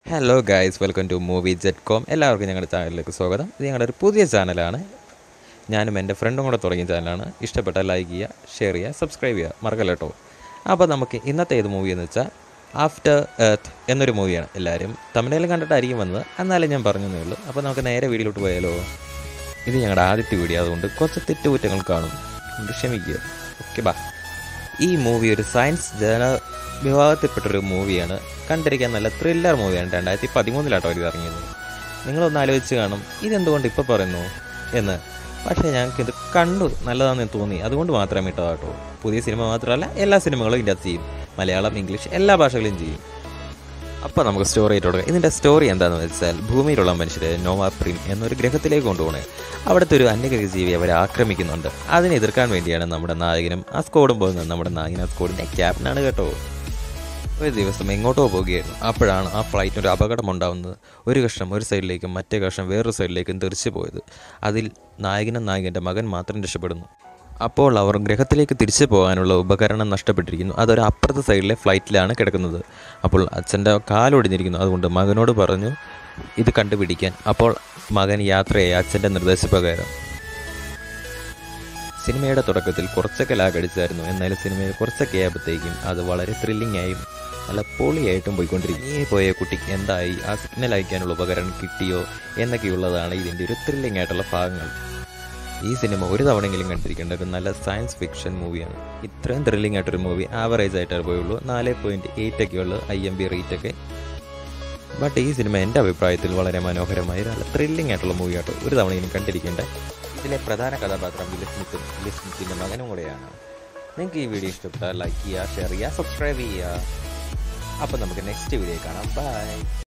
hello guys welcome to movie jet com എല്ലാവർക്കും ഞങ്ങളുടെ ചാനലിലേക്ക് സ്വാഗതം ഇത് ഞങ്ങളുടെ ഒരു പുതിയ ചാനലാണ് ഞാനും എൻ്റെ ഫ്രണ്ടും കൂടെ തുടങ്ങിയ ചാനലാണ് ഇഷ്ടപ്പെട്ടാൽ ലൈക്ക് ചെയ്യുക ഷെയർ ചെയ്യുക സബ്സ്ക്രൈബ് ചെയ്യുക മറക്കല്ല കേട്ടോ അപ്പോൾ നമുക്ക് ഇന്നത്തെ ഏത് മൂവി എന്ന് വെച്ചാൽ ആഫ്റ്റർ എർത്ത് എന്നൊരു മൂവിയാണ് എല്ലാവരും തമിഴിൽ കണ്ടിട്ടായിരിക്കും വന്നത് എന്നാലും ഞാൻ പറഞ്ഞതേ ഉള്ളൂ അപ്പോൾ നമുക്ക് നേരെ വീഡിയോയിലോട്ട് പോയാലോ ഇത് ഞങ്ങളുടെ ആദ്യത്തെ വീഡിയോ അതുകൊണ്ട് കുറച്ച് തെറ്റുകുറ്റങ്ങൾ കാണും അതുകൊണ്ട് ക്ഷമിക്കുക ഓക്കെ ബാ ഈ മൂവി ഒരു സയൻസ് ജന വിഭാഗത്തിൽപ്പെട്ടൊരു മൂവിയാണ് കണ്ടിരിക്കാൻ നല്ല ത്രില്ലർ മൂവിയാണ് രണ്ടായിരത്തി പതിമൂന്നിലാട്ടോ ഇത് ഇറങ്ങിയത് നിങ്ങളൊന്ന് ആലോചിച്ച് കാണും ഇതെന്തുകൊണ്ട് ഇപ്പോൾ പറയുന്നു എന്ന് പക്ഷേ ഞങ്ങൾക്ക് ഇത് കണ്ടു നല്ലതാണെന്ന് തോന്നി അതുകൊണ്ട് മാത്രമേ ഇട്ടതാട്ടോ പുതിയ സിനിമ മാത്രമല്ല എല്ലാ സിനിമകളും ഇതിൻ്റെ അകത്ത് ചെയ്യും മലയാളം ഇംഗ്ലീഷ് എല്ലാ ഭാഷകളും ചെയ്യും അപ്പോൾ നമുക്ക് സ്റ്റോറി ആയിട്ട് തുടങ്ങാം ഇതിൻ്റെ സ്റ്റോറി എന്താണെന്ന് വെച്ചാൽ ഭൂമിയിലുള്ള മനുഷ്യരെ നോവാ പ്രീം എന്നൊരു ഗ്രഹത്തിലേക്ക് കൊണ്ടുപോകണേ അവിടുത്തെ ഒരു അന്യഗ്രഹ ജീവി അവരെ ആക്രമിക്കുന്നുണ്ട് അതിനെ എതിർക്കാൻ വേണ്ടിയാണ് നമ്മുടെ നായകനും ആ സ്കോഡും പോകുന്നത് നമ്മുടെ നായകൻ ആ സ്കോഡിൻ്റെ ക്യാപ്റ്റനാണ് കേട്ടോ ഒരു ദിവസം എങ്ങോട്ടോ പോവുകയായിരുന്നു അപ്പോഴാണ് ആ ഫ്ലൈറ്റിന് ഒരു അപകടം ഉണ്ടാവുന്നത് ഒരു കഷ്ണം ഒരു സൈഡിലേക്കും മറ്റേ കഷ്ണം വേറൊരു സൈഡിലേക്കും തെറിച്ചു പോയത് അതിൽ നായകനും നായകൻ്റെ മകൻ മാത്രം രക്ഷപ്പെടുന്നു അപ്പോൾ അവർ ഗ്രഹത്തിലേക്ക് തിരിച്ചു പോകാനുള്ള ഉപകരണം നഷ്ടപ്പെട്ടിരിക്കുന്നു അതൊരു അപ്പുറത്തെ സൈഡിലെ ഫ്ലൈറ്റിലാണ് കിടക്കുന്നത് അപ്പോൾ അച്ഛൻ്റെ കാലൊടിഞ്ഞിരിക്കുന്നു അതുകൊണ്ട് മകനോട് പറഞ്ഞു ഇത് കണ്ടുപിടിക്കാൻ അപ്പോൾ മകൻ യാത്രയായി അച്ഛൻ്റെ നിർദ്ദേശപ്രകാരം സിനിമയുടെ തുടക്കത്തിൽ കുറച്ചൊക്കെ ലാഗ് അടിച്ചായിരുന്നു എന്നാൽ സിനിമയിൽ കുറച്ചൊക്കെ ആയപ്പോഴത്തേക്കും അത് വളരെ ത്രില്ലിംഗ് ആയും നല്ല പൊളിയായിട്ടും പോയിക്കൊണ്ടിരിക്കും ഈ പോയ കുട്ടിക്ക് എന്തായി ആ സിഗ്നൽ അയക്കാനുള്ള ഉപകരണം കിട്ടിയോ എന്നൊക്കെയുള്ളതാണ് ഇതിൻ്റെ ഒരു ത്രില്ലിംഗ് ആയിട്ടുള്ള ഭാഗങ്ങൾ ഈ സിനിമ ഒരു തവണയെങ്കിലും കണ്ടിരിക്കേണ്ട ഒരു നല്ല സയൻസ് ഫിക്ഷൻ മൂവിയാണ് ഇത്രയും ത്രില്ലിംഗ് ആയിട്ടൊരു മൂവി ആവറേജ് ആയിട്ടേ പോയുള്ളൂ നാല് പോയിൻറ്റ് എയ്റ്റ് ഒക്കെ ഉള്ളൂ ഐ എം ബി റേറ്റ് ഒക്കെ ബട്ട് ഈ സിനിമ എൻ്റെ അഭിപ്രായത്തിൽ വളരെ മനോഹരമായ നല്ല ത്രില്ലിംഗ് ആയിട്ടുള്ള മൂവിയാട്ടോ ഒരു തവണയെങ്കിലും കണ്ടിരിക്കേണ്ട ഇതിലെ പ്രധാന കഥാപാത്രം വിൽ സ്മിത്തും വിൽ സ്മിത്തിൻ്റെ മകനും കൂടെയാണ് നിങ്ങൾക്ക് ഈ വീഡിയോ ഇഷ്ടപ്പെട്ടാൽ ലൈക്ക് ചെയ്യുക ഷെയർ ചെയ്യുക സബ്സ്ക്രൈബ് ചെയ്യുക അപ്പോൾ നമുക്ക് നെക്സ്റ്റ് വീഡിയോ കാണാം ബൈ